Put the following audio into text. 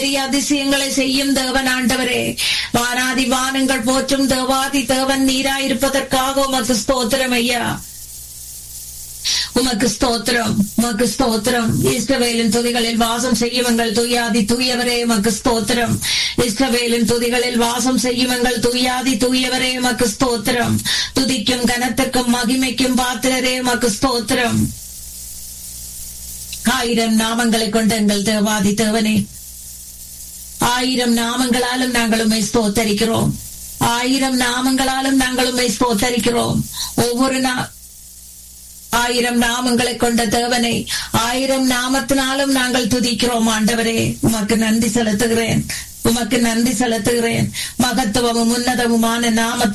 பெரிய அதிசயங்களை செய்யும் தேவன் ஆண்டவரே வானாதி வானங்கள் போற்றும் தேவாதி தேவன் நீராயிருப்பதற்காக உமக்கு ஸ்தோத்திரம் ஐயா உமக்கு ஸ்தோத்திரம் உமக்கு ஸ்தோத்திரம் இஸ்ரவேலின் துதிகளில் வாசம் செய்யும் எங்கள் துயாதி தூயவரே உமக்கு ஸ்தோத்திரம் இஸ்ரவேலின் துதிகளில் வாசம் செய்யும் எங்கள் துயாதி தூயவரே உமக்கு ஸ்தோத்திரம் துதிக்கும் கனத்திற்கும் மகிமைக்கும் பாத்திரரே உமக்கு ஸ்தோத்திரம் ஆயிரம் நாமங்களை கொண்ட எங்கள் தேவாதி தேவனே ஆயிரம் நாமங்களாலும் நாங்கள் உண்மை ஸ்தோத்தரிக்கிறோம் ஆயிரம் நாமங்களாலும் நாங்கள் உண்மை ஸ்தோத்தரிக்கிறோம் ஒவ்வொரு நா ஆயிரம் நாமங்களை கொண்ட தேவனை ஆயிரம் நாமத்தினாலும் நாங்கள் துதிக்கிறோம் ஆண்டவரே உமக்கு நன்றி செலுத்துகிறேன் உமக்கு நன்றி செலுத்துகிறேன் மகத்துவமும் உன்னதமுமான நாமத்தை